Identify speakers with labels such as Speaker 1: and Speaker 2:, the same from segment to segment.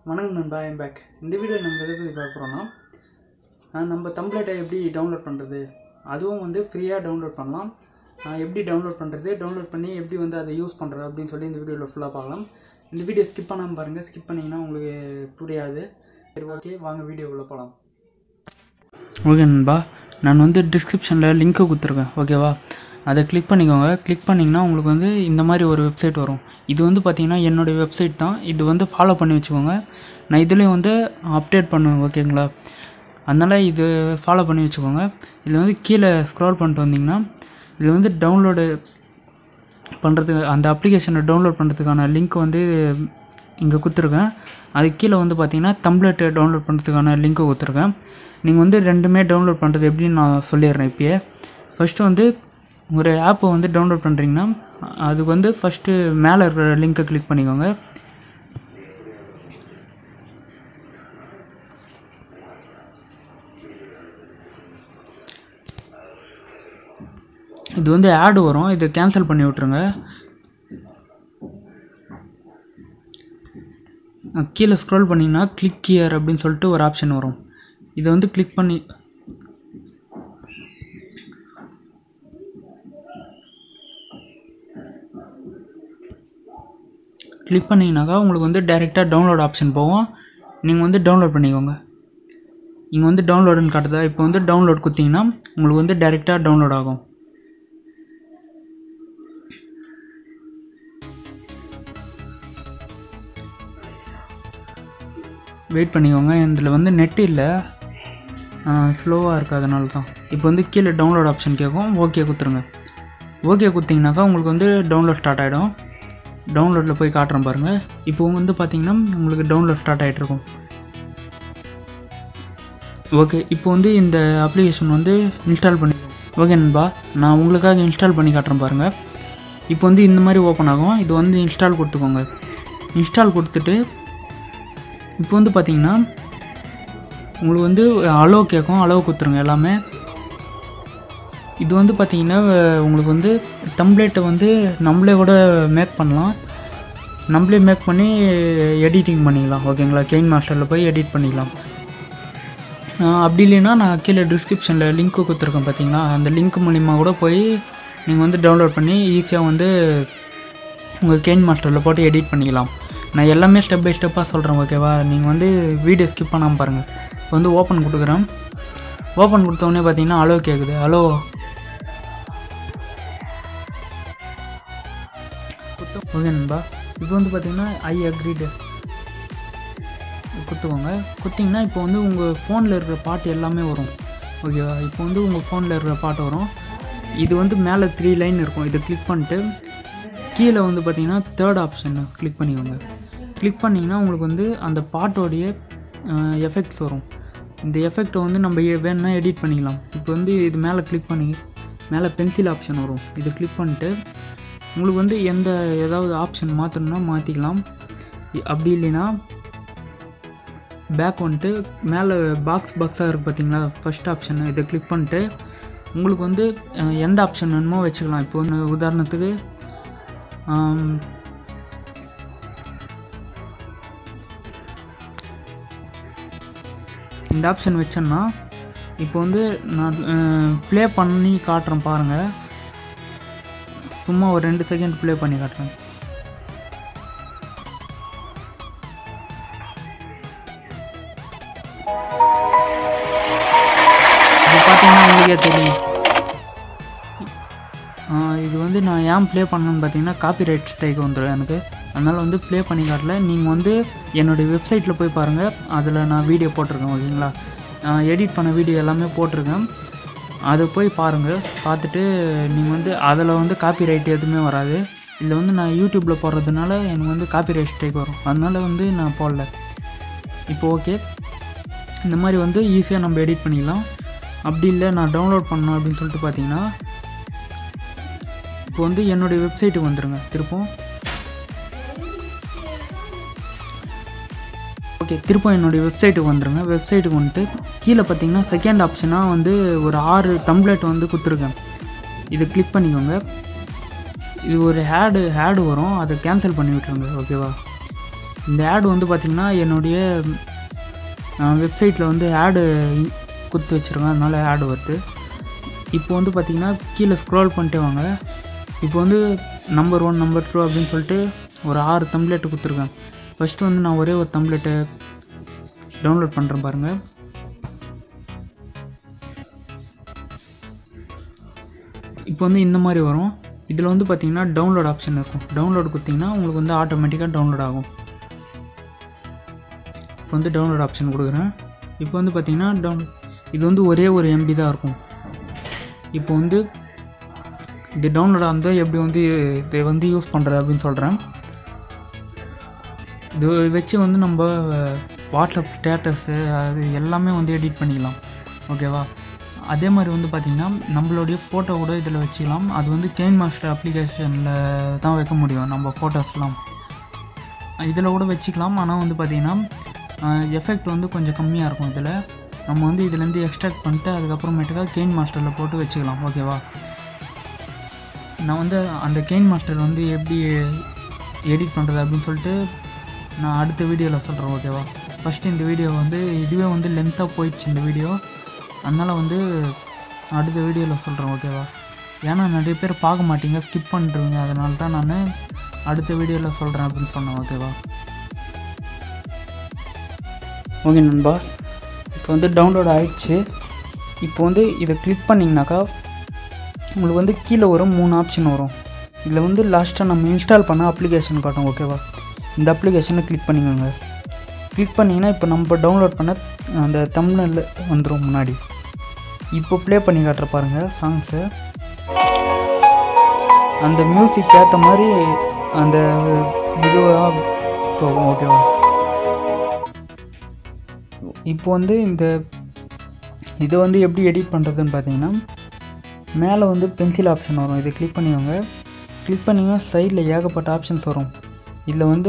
Speaker 1: வணக்கம் நண்பா I'm back இந்த வீடியோ நம்ம எதை பற்றி பார்க்க போகிறோம்னா ஆஹ் நம்ம தம்ப்ளேட்டை எப்படி டவுன்லோட் பண்ணுறது அதுவும் வந்து ஃப்ரீயாக டவுன்லோட் பண்ணலாம் ஆஹ் எப்படி டவுன்லோட் பண்ணுறது டவுன்லோட் பண்ணி எப்படி வந்து அதை யூஸ் பண்ணுறது அப்படின்னு சொல்லி இந்த வீடியோவில் ஃபுல்லாக பார்க்கலாம் இந்த வீடியோ ஸ்கிப் பண்ணாமல் பாருங்கள் ஸ்கிப் பண்ணிங்கன்னா உங்களுக்கு புரியாது சரி ஓகே வாங்க வீடியோக்குள்ளே போகலாம் ஓகே நண்பா நான் வந்து டிஸ்கிரிப்ஷனில் லிங்க்கு கொடுத்துருக்கேன் ஓகேவா அதை கிளிக் பண்ணிக்கோங்க கிளிக் பண்ணிங்கன்னா உங்களுக்கு வந்து இந்த மாதிரி ஒரு வெப்சைட் வரும் இது வந்து பார்த்தீங்கன்னா என்னுடைய வெப்சைட் தான் இது வந்து ஃபாலோ பண்ணி வச்சுக்கோங்க நான் இதுலேயும் வந்து அப்டேட் பண்ணுவேன் ஓகேங்களா அதனால் இது ஃபாலோ பண்ணி வச்சுக்கோங்க இதில் வந்து கீழே ஸ்க்ரால் பண்ணிட்டு வந்தீங்கன்னா இதில் வந்து டவுன்லோடு பண்ணுறதுக்கு அந்த அப்ளிகேஷனை டவுன்லோட் பண்ணுறதுக்கான லிங்க் வந்து இங்கே கொடுத்துருக்கேன் அது கீழே வந்து பார்த்தீங்கன்னா தம்ப்ளெட்டு டவுன்லோட் பண்ணுறதுக்கான லிங்க்கு கொடுத்துருக்கேன் நீங்கள் வந்து ரெண்டுமே டவுன்லோட் பண்ணுறது எப்படின்னு நான் சொல்லிடுறேன் இப்போயே ஃபஸ்ட்டு வந்து ஒரு ஆப்பை வந்து டவுன்லோட் பண்ணுறீங்கன்னா அதுக்கு வந்து ஃபஸ்ட்டு மேலே இருக்கிற லிங்க்கை கிளிக் பண்ணிக்கோங்க இது வந்து ஆடு வரும் இதை கேன்சல் பண்ணி விட்ருங்க அஹ் கீழே ஸ்க்ரோல் பண்ணிங்கன்னா கிளிக் கியர் அப்படின்னு சொல்லிட்டு ஒரு ஆப்ஷன் வரும் இதை வந்து கிளிக் பண்ணி கிளிக் பண்ணிங்கனாக்கா உங்களுக்கு வந்து டைரெக்டாக டவுன்லோட் ஆப்ஷன் போகும் நீங்கள் வந்து டவுன்லோட் பண்ணிக்கோங்க இங்கே வந்து டவுன்லோடுன்னு காட்டுதா இப்போ வந்து டவுன்லோட் கொடுத்தீங்கன்னா உங்களுக்கு வந்து டைரெக்டாக டவுன்லோட் ஆகும் வெயிட் பண்ணிக்கோங்க இதில் வந்து நெட் இல்லை ஸ்லோவாக இருக்குது அதனால தான் இப்போ வந்து கீழே டவுன்லோட் ஆப்ஷன் கேட்கும் ஓகே கொடுத்துருங்க ஓகே கொடுத்தீங்கனாக்கா உங்களுக்கு வந்து டவுன்லோட் ஸ்டார்ட் ஆகிடும் டவுன்லோடில் போய் காட்டுறேன் பாருங்கள் இப்போ வந்து பார்த்தீங்கன்னா உங்களுக்கு டவுன்லோட் ஸ்டார்ட் ஆகிட்டு இருக்கும் ஓகே இப்போ வந்து இந்த அப்ளிகேஷன் வந்து இன்ஸ்டால் பண்ணி ஓகே நண்பா நான் உங்களுக்காக இன்ஸ்டால் பண்ணி காட்டுறேன் பாருங்கள் இப்போ வந்து இந்த மாதிரி ஓப்பன் ஆகும் இது வந்து இன்ஸ்டால் கொடுத்துக்கோங்க இன்ஸ்டால் கொடுத்துட்டு இப்போ வந்து பார்த்தீங்கன்னா உங்களுக்கு வந்து அளவு கேட்கும் அளவு கொடுத்துருங்க எல்லாமே இது வந்து பார்த்தீங்கன்னா உங்களுக்கு வந்து டம்ப்ளேட்டை வந்து நம்மளே கூட மேக் பண்ணலாம் நம்மளே மேக் பண்ணி எடிட்டிங் பண்ணிக்கலாம் ஓகேங்களா கெயின் மாஸ்டரில் போய் எடிட் பண்ணிக்கலாம் ஆஹ் அப்படி இல்லைன்னா நான் கீழே டிஸ்கிரிப்ஷனில் லிங்க்கு கொடுத்துருக்கேன் பார்த்தீங்களா அந்த லிங்க் மூலிமா கூட போய் நீங்கள் வந்து டவுன்லோட் பண்ணி ஈஸியாக வந்து உங்கள் கெயின் மாஸ்டரில் போட்டு எடிட் பண்ணிக்கலாம் நான் எல்லாமே ஸ்டெப் பை ஸ்டெப்பாக சொல்கிறேன் ஓகேவா நீங்கள் வந்து வீடியோ ஸ்கிப் பண்ணாமல் பாருங்கள் இப்போ வந்து ஓப்பன் கொடுக்குறேன் ஓப்பன் கொடுத்தோடனே பார்த்தீங்கன்னா அலோ கேட்குது அலோ ஓகே நண்பா இப்போ வந்து பார்த்தீங்கன்னா ஐ அக்ரீடு குத்துக்கோங்க குத்திங்கன்னா இப்போ வந்து உங்கள் ஃபோனில் இருக்கிற பாட்டு எல்லாமே வரும் ஓகேவா இப்போ வந்து உங்கள் ஃபோனில் இருக்கிற பாட்டு வரும் இது வந்து மேலே த்ரீ லைன் இருக்கும் இதை கிளிக் பண்ணிட்டு கீழே வந்து பார்த்தீங்கன்னா தேர்ட் ஆப்ஷன் கிளிக் பண்ணிக்கோங்க கிளிக் பண்ணிங்கன்னா உங்களுக்கு வந்து அந்த பாட்டோடைய எஃபெக்ட்ஸ் வரும் இந்த எஃபெக்ட்டை வந்து நம்ம எ- வேணும்னா எடிட் பண்ணிக்கலாம் இப்போ வந்து இது மேலே கிளிக் பண்ணி மேலே பென்சில் ஆப்ஷன் வரும் இதை கிளிக் பண்ணிட்டு உங்களுக்கு வந்து எந்த ஏதாவது ஆப்ஷன் மாற்றணும்னா மாற்றிக்கலாம் இ- அப்படி இல்லைன்னா பேக் வந்துட்டு மேலே பாக்ஸ் பாக்ஸாக இருக்குது பார்த்தீங்களா ஃபஸ்ட் ஆப்ஷன் இதை கிளிக் பண்ணிட்டு உங்களுக்கு வந்து அஹ், எந்த ஆப்ஷன் வேணுமோ வச்சுக்கலாம் இப்போ ஒன்று உதாரணத்துக்கு ஆம், இந்த ஆப்ஷன் வச்சோன்னா இப்போ வந்து நான் ப்ளே பண்ணி காட்டுறேன் பாருங்கள் சும்மா ஒரு ரெண்டு செகண்ட் ப்ளே பண்ணி காட்டுறேன் இப்போ பார்த்தீங்கன்னா உங்களுக்கே தெரியும் ஆ, இது வந்து நான் ஏன் ப்ளே பண்ணணும்னு பார்த்தீங்கன்னா காப்பிரைட் ஸ்ட்ரைக் வந்துடும் எனக்கு அதனால் வந்து ப்ளே பண்ணி காட்டல நீங்கள் வந்து என்னுடைய வெப்சைட்டில் போய் பாருங்கள் அதில் நான் வீடியோ போட்டிருக்கேன் ஓகேங்களா எடிட் பண்ண வீடியோ எல்லாமே போட்டிருக்கேன் அதை போய் பாருங்கள் பார்த்துட்டு நீங்கள் வந்து அதில் வந்து காப்பிரைட் எதுவுமே வராது இதில் வந்து நான் யூடியூப்பில் போடுறதுனால எனக்கு வந்து காப்பிரைட் ஸ்ட்ரைக் வரும் அதனால் வந்து நான் போடல இப்போ ஓகே இந்த மாதிரி வந்து ஈஸியாக நம்ம எடிட் பண்ணிக்கலாம் அப்படி இல்லை நான் டவுன்லோட் பண்ணணும் அப்படின்னு சொல்லிட்டு பார்த்தீங்கன்னா இப்போ வந்து என்னுடைய வெப்சைட்டுக்கு வந்துருங்க திருப்பம் ஓகே திருப்பம் என்னுடைய வெப்சைட்டுக்கு வந்துருங்க வெப்சைட்டுக்கு வந்துட்டு கீழே பார்த்தீங்கன்னா செகண்ட் ஆப்ஷனாக வந்து ஒரு ஆறு தம்ப்ளேட் வந்து கொடுத்துருக்கேன் இதை கிளிக் பண்ணிக்கோங்க இது ஒரு ஹேடு ஹேடு வரும் அதை கேன்சல் பண்ணி விட்ருங்க ஓகேவா இந்த ஆடு வந்து பார்த்திங்கன்னா என்னுடைய வெப்சைட்டில் வந்து ஆடு கொடுத்து வச்சுருக்கேன் அதனால ஆடு வருது இப்போ வந்து பார்த்திங்கன்னா கீழே ஸ்க்ரோல் பண்ணிட்டே வாங்க இப்போ வந்து நம்பர் ஒன் நம்பர் டூ அப்படின்னு சொல்லிட்டு ஒரு ஆறு தம்ப்ளேட்டு கொடுத்துருக்கேன் ஃபஸ்ட்டு வந்து நான் ஒரே ஒரு தம்ப்ளேட்டை டவுன்லோட் பண்ணுறேன் பாருங்கள் இப்போ வந்து இந்த மாதிரி வரும் இதில் வந்து பார்த்தீங்கன்னா டவுன்லோட் ஆப்ஷன் இருக்கும் டவுன்லோட் கொடுத்தீங்கன்னா உங்களுக்கு வந்து ஆட்டோமேட்டிக்காக டவுன்லோட் ஆகும் இப்போ வந்து டவுன்லோட் ஆப்ஷன் கொடுக்குறேன் இப்போ வந்து பார்த்தீங்கன்னா டவுன் இது வந்து ஒரே ஒரு எம்பி தான் இருக்கும் இப்போ வந்து இது டவுன்லோட் ஆனது எப்படி வந்து இதை வந்து யூஸ் பண்ணுறது அப்படின்னு சொல்கிறேன் இது வச்சு வந்து நம்ம வாட்ஸ்அப் ஸ்டேட்டஸு அது எல்லாமே வந்து எடிட் பண்ணிக்கலாம் ஓகேவா அதே மாதிரி வந்து பார்த்திங்கன்னா நம்மளுடைய ஃபோட்டோ கூட இதில் வச்சுக்கலாம் அது வந்து கெயின் மாஸ்டர் அப்ளிகேஷனில் தான் வைக்க முடியும் நம்ம ஃபோட்டோஸ்லாம் இதில் கூட வச்சுக்கலாம் ஆனால் வந்து பார்த்திங்கன்னா எஃபெக்ட் வந்து கொஞ்சம் கம்மியாக இருக்கும் இதில் நம்ம வந்து இதுலேருந்து எக்ஸ்ட்ராக்ட் பண்ணிட்டு அதுக்கப்புறமேட்டுக்கா கெயின் மாஸ்டரில் போட்டு வச்சுக்கலாம் ஓகேவா நான் வந்து அந்த கெயின் மாஸ்டர் வந்து எப்படி எடிட் பண்ணுறது அப்படின்னு சொல்லிட்டு நான் அடுத்த வீடியோவில் சொல்கிறேன் ஓகேவா ஃபஸ்ட்டு இந்த வீடியோ வந்து இதுவே வந்து லென்த்தாக போயிடுச்சு இந்த வீடியோ அதனால் வந்து அடுத்த வீடியோவில் சொல்கிறேன் ஓகேவா ஏன்னா நிறைய பேர் பார்க்க மாட்டீங்க ஸ்கிப் பண்ணுறீங்க அதனால தான் நான் அடுத்த வீடியோவில் சொல்கிறேன் அப்படின்னு சொன்னேன் ஓகேவா ஓகே நண்பா இப்போ வந்து டவுன்லோட் ஆயிடுச்சு இப்போ வந்து இதை கிளிக் பண்ணிங்கனாக்கா உங்களுக்கு வந்து கீழே வரும் மூணு ஆப்ஷன் வரும் இதில் வந்து லாஸ்ட்டாக நம்ம இன்ஸ்டால் பண்ண அப்ளிகேஷன் காட்டும் ஓகேவா இந்த அப்ளிகேஷனை கிளிக் பண்ணிக்கோங்க கிளிக் பண்ணிங்கன்னா இப்போ நம்ம டவுன்லோட் பண்ண அந்த தமிழில் வந்துடும் முன்னாடி இப்போ ப்ளே பண்ணி காட்டுற பாருங்கள் சாங்ஸு அந்த மியூசிக் ஏற்ற மாதிரி அந்த இதுவாக போகும் ஓகேவா இப்போ வந்து இந்த இதை வந்து எப்படி எடிட் பண்ணுறதுன்னு பார்த்தீங்கன்னா மேலே வந்து பென்சில் ஆப்ஷன் வரும் இதை கிளிக் பண்ணிக்கோங்க கிளிக் பண்ணிங்கன்னா சைடில் ஏகப்பட்ட ஆப்ஷன்ஸ் வரும் இதில் வந்து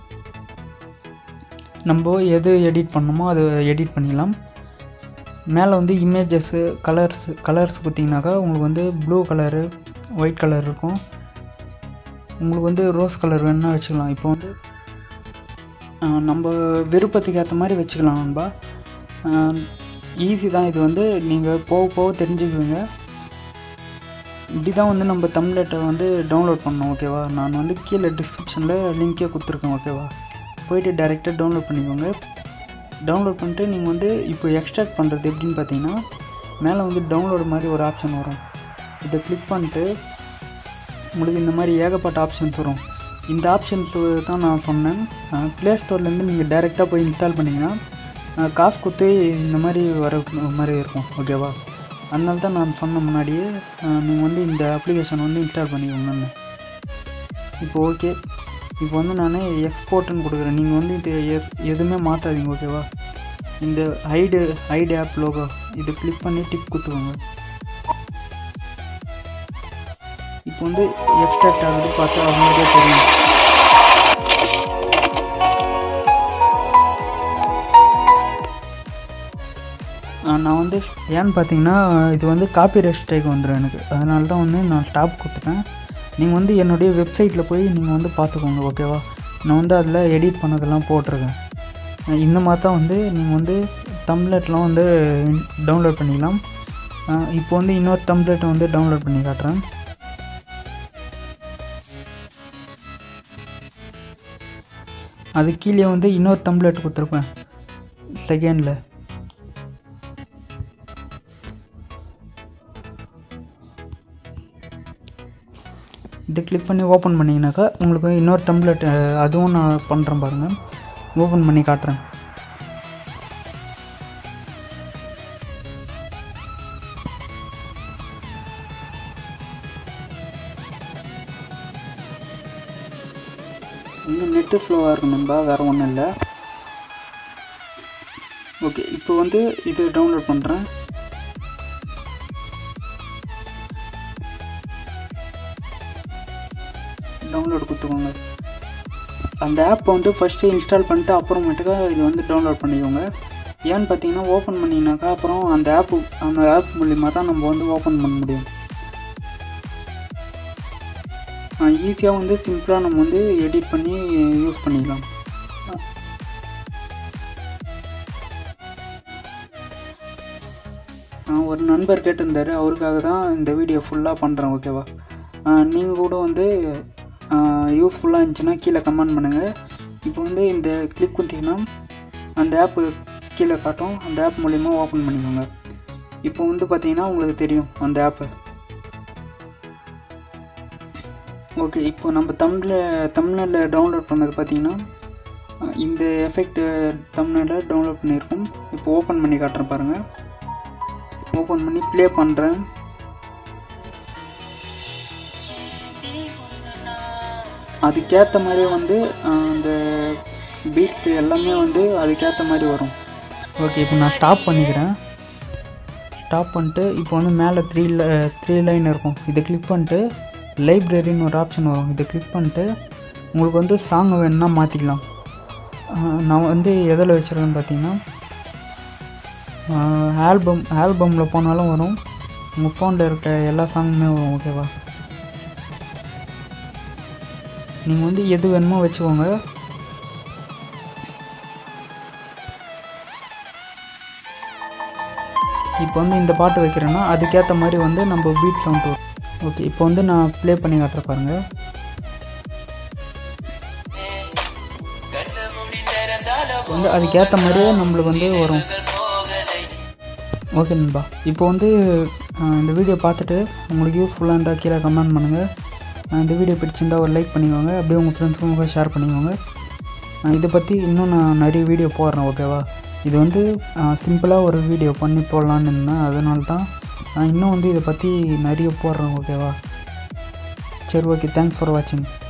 Speaker 1: நம்ம எது எடிட் பண்ணணுமோ அதை எடிட் பண்ணிக்கலாம் மேலே வந்து இமேஜஸ்ஸு கலர்ஸ் கலர்ஸ் கொடுத்தீங்கன்னாக்கா உங்களுக்கு வந்து ப்ளூ கலரு ஒயிட் கலர் இருக்கும் உங்களுக்கு வந்து ரோஸ் கலர் வேணுன்னா வச்சுக்கலாம் இப்போ வந்து ஆஹ், நம்ம விருப்பத்துக்கு ஏற்ற மாதிரி வச்சுக்கலாம் நண்பா ஈஸி தான் இது வந்து நீங்கள் போக போக தெரிஞ்சுக்குவீங்க இப்படி தான் வந்து நம்ம தமிழட்டை வந்து டவுன்லோட் பண்ணோம் ஓகேவா நான் வந்து கீழே டிஸ்கிரிப்ஷனில் லிங்க்கே கொடுத்துருக்கேன் ஓகேவா போயிட்டு டேரெக்டாக டவுன்லோட் பண்ணிக்கோங்க டவுன்லோட் பண்ணிட்டு நீங்கள் வந்து இப்போ எக்ஸ்ட்ராக்ட் பண்ணுறது எப்படின்னு பார்த்தீங்கன்னா மேலே வந்து டவுன்லோடு மாதிரி ஒரு ஆப்ஷன் வரும் இதை கிளிக் பண்ணிட்டு உங்களுக்கு இந்த மாதிரி ஏகப்பட்ட ஆப்ஷன்ஸ் வரும் இந்த ஆப்ஷன்ஸ் தான் நான் சொன்னேன் ப்ளே ஸ்டோர்லேருந்து நீங்கள் டைரெக்டாக போய் இன்ஸ்டால் பண்ணிங்கன்னா அஹ், காசு கொடுத்து இந்த மாதிரி வர மாதிரி இருக்கும் ஓகேவா அதனால தான் நான் சொன்ன முன்னாடியே நீங்கள் வந்து இந்த அப்ளிகேஷன் வந்து இன்ஸ்டால் பண்ணிக்கோங்கன்னு இப்போ ஓகே இப்போ வந்து நான் எக்ஸ்போர்ட்டுன்னு கொடுக்குறேன் நீங்கள் வந்து இது எ- எதுவுமே மாற்றாதீங்க ஓகேவா இந்த ஹைடு ஹைடு ஆப் லோகோ இது கிளிக் பண்ணி டிக் குத்துக்கோங்க இப்போ வந்து எக்ஸ்ட்ராக்ட் ஆகுது பார்த்தா அவங்களுக்கே தெரியும் ஆ, நான் வந்து ஏன்னு பார்த்தீங்கன்னா இது வந்து காப்பி ஸ்ட்ரைக் வந்துடும் எனக்கு அதனால தான் வந்து நான் ஸ்டாப் கொடுத்துட்டேன் நீங்கள் வந்து என்னுடைய வெப்சைட்டில் போய் நீங்கள் வந்து பார்த்துக்கோங்க ஓகேவா நான் வந்து அதில் எடிட் பண்ணதெல்லாம் போட்டிருக்கேன் அஹ் இந்த மாதிரி தான் வந்து நீங்கள் வந்து டம்ப்ளெட்லாம் வந்து டவுன்லோட் பண்ணிக்கலாம் அஹ் இப்போ வந்து இன்னொரு டம்ப்ளெட்டை வந்து டவுன்லோட் பண்ணி காட்டுறேன் அது கீழே வந்து இன்னொரு டம்ப்ளெட் கொடுத்துருப்பேன் செகண்டில் இதை கிளிக் பண்ணி ஓப்பன் பண்ணிங்கனாக்கா உங்களுக்கு இன்னொரு டம்ப்ளெட் அதுவும் நான் பண்ணுறேன் பாருங்கள் ஓப்பன் பண்ணி காட்டுறேன் இன்னும் நெட்டு ஸ்லோவாக இருக்கும் நண்பா வேறு ஒன்றும் இல்லை ஓகே இப்போ வந்து இது டவுன்லோட் பண்ணுறேன் டவுன்லோட் கொடுத்துக்கோங்க அந்த ஆப்பை வந்து ஃபஸ்ட்டு இன்ஸ்டால் பண்ணிட்டு அப்புறமேட்டுக்கா இது வந்து டவுன்லோட் பண்ணிக்கோங்க ஏன்னு பார்த்தீங்கன்னா ஓப்பன் பண்ணிங்கனாக்கா அப்புறம் அந்த ஆப்பு அந்த ஆப் மூலிமா தான் நம்ம வந்து ஓப்பன் பண்ண முடியும் ஈஸியாக வந்து சிம்பிளாக நம்ம வந்து எடிட் பண்ணி யூஸ் பண்ணிக்கலாம் ஆஹ் ஒரு நண்பர் கேட்டிருந்தார் அவருக்காக தான் இந்த வீடியோ ஃபுல்லாக பண்ணுறேன் ஓகேவா நீங்கள் கூட வந்து யூஸ்ஃபுல்லாக இருந்துச்சுன்னா கீழே கமெண்ட் பண்ணுங்கள் இப்போ வந்து இந்த கிளிக் குத்திங்கன்னா அந்த ஆப்பு கீழே காட்டும் அந்த ஆப் மூலிமா ஓப்பன் பண்ணிக்கோங்க இப்போ வந்து பார்த்தீங்கன்னா உங்களுக்கு தெரியும் அந்த ஆப்பு ஓகே இப்போ நம்ம தமிழில் தமிழில் டவுன்லோட் பண்ணது பார்த்தீங்கன்னா அஹ் இந்த எஃபெக்ட் தமிழில் டவுன்லோட் பண்ணியிருக்கோம் இப்போ ஓப்பன் பண்ணி காட்டுறேன் பாருங்கள் ஓப்பன் பண்ணி ப்ளே பண்ணுறேன் அதுக்கேற்ற மாதிரியே வந்து அஹ், அந்த பீட்ஸ் எல்லாமே வந்து அதுக்கேற்ற மாதிரி வரும் ஓகே இப்போ நான் ஸ்டாப் பண்ணிக்கிறேன் ஸ்டாப் பண்ணிட்டு இப்போ வந்து மேலே த்ரீ த்ரீ லைன் இருக்கும் இதை கிளிக் பண்ணிட்டு லைப்ரரின்னு ஒரு ஆப்ஷன் வரும் இதை கிளிக் பண்ணிட்டு உங்களுக்கு வந்து சாங் வேணும்னா மாற்றிக்கலாம் நான் வந்து எதில் வச்சுருக்கேன்னு பார்த்தீங்கன்னா ஆல்பம் ஆல்பமில் போனாலும் வரும் உங்கள் ஃபோனில் இருக்க எல்லா சாங்குமே வரும் ஓகேவா நீங்கள் வந்து எது வேணுமோ வச்சுக்கோங்க இப்போ வந்து இந்த பாட்டு வைக்கிறேன்னா அதுக்கேற்ற மாதிரி வந்து நம்ம பீட் சவுண்ட் வரும் ஓகே இப்போ வந்து நான் ப்ளே பண்ணி காட்டுற பாருங்க இப்போ வந்து அதுக்கேற்ற மாதிரியே நம்மளுக்கு வந்து வரும் ஓகே நண்பா இப்போ வந்து அஹ், இந்த வீடியோ பார்த்துட்டு உங்களுக்கு யூஸ்ஃபுல்லாக இருந்தால் கீழே கமெண்ட் பண்ணுங்கள் அஹ், இந்த வீடியோ பிடிச்சிருந்தா ஒரு லைக் பண்ணிக்கோங்க அப்படியே உங்கள் ஃப்ரெண்ட்ஸுக்கும் ஷேர் பண்ணிக்கோங்க அஹ், இதை பற்றி இன்னும் நான் நிறைய வீடியோ போடுறேன் ஓகேவா இது வந்து சிம்பிளாக ஒரு வீடியோ பண்ணி போடலான்னு இருந்தேன் அதனால தான் நான் இன்னும் வந்து இதை பற்றி நிறைய போடுறேன் ஓகேவா சரி ஓகே தேங்க்ஸ் ஃபார் வாட்சிங்